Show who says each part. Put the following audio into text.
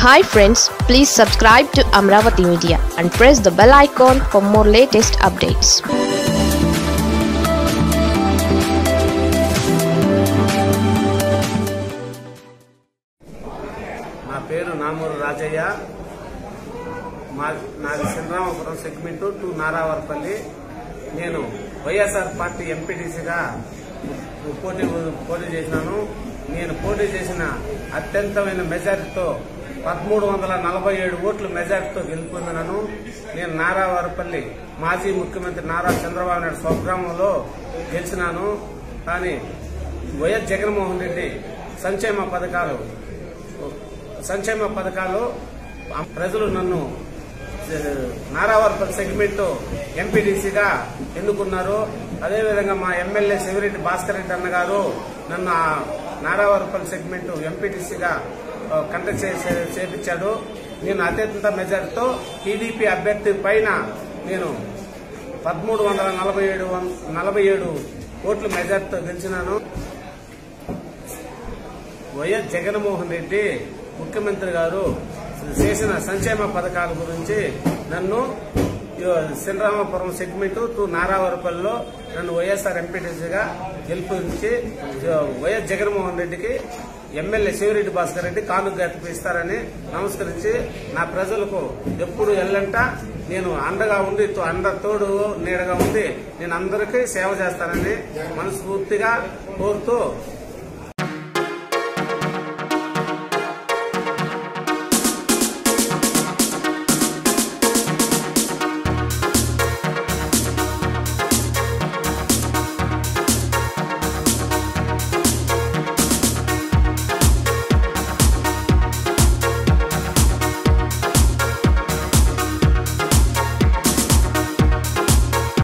Speaker 1: hi friends please subscribe to Amaravati media and press the bell icon for more latest updates
Speaker 2: నా పేరు నామూరు రాజయ్య మా నాది Sriramapuram segment to నారావర్పల్లి నేను YSR party ఎంపీటీసీగా పోటీ పోటీ చేసినాను నేను పోటీ చేసిన అత్యంతమైన మెజారిటీతో పదమూడు వందల నలభై ఏడు ఓట్ల మెజారిటీతో గెలుపొందినాను నేను నారావారపల్లి మాజీ ముఖ్యమంత్రి నారా చంద్రబాబు నాయుడు స్వగ్రామంలో గెలిచినాను కానీ వైఎస్ జగన్మోహన్ రెడ్డి సంక్షేమ పథకాలు సంక్షేమ పథకాలు ప్రజలు నన్ను నారావర్పల్ సెగ్మెంట్ ఎంపీడీసీగా ఎన్నుకున్నారు అదేవిధంగా మా ఎమ్మెల్యే శివిరెడ్డి భాస్కర్ రెడ్డి అన్న గారు నన్ను ఆ నారావర్పల్ సెగ్మెంట్ ఎంపీడీసీగా కంటెక్ట్ చేపించాడు నేను అత్యంత మెజార్టీతో టీడీపీ అభ్యర్థి పైన నేను పదమూడు వందల నలభై ఏడు నలభై ఏడు ఓట్ల మెజార్టీతో గెలిచినాను వైఎస్ జగన్మోహన్ రెడ్డి ముఖ్యమంత్రి గారు చేసిన సంక్షేమ పథకాల గురించి నన్ను శ్రీరామపురం సెగ్మెంట్ టు నారావరపల్లిలో నన్ను వైఎస్ఆర్ ఎంపీటీసీగా గెలుపునిచ్చి వైఎస్ జగన్మోహన్ రెడ్డికి ఎమ్మెల్యే శివరెడ్డి భాస్కర్ రెడ్డి కానుక ఇస్తారని నమస్కరించి నా ప్రజలకు ఎప్పుడు ఎల్లంట నేను అండగా ఉండి అండ తోడు నీడగా ఉండి నేను అందరికీ సేవ చేస్తానని మనస్ఫూర్తిగా కోరుతూ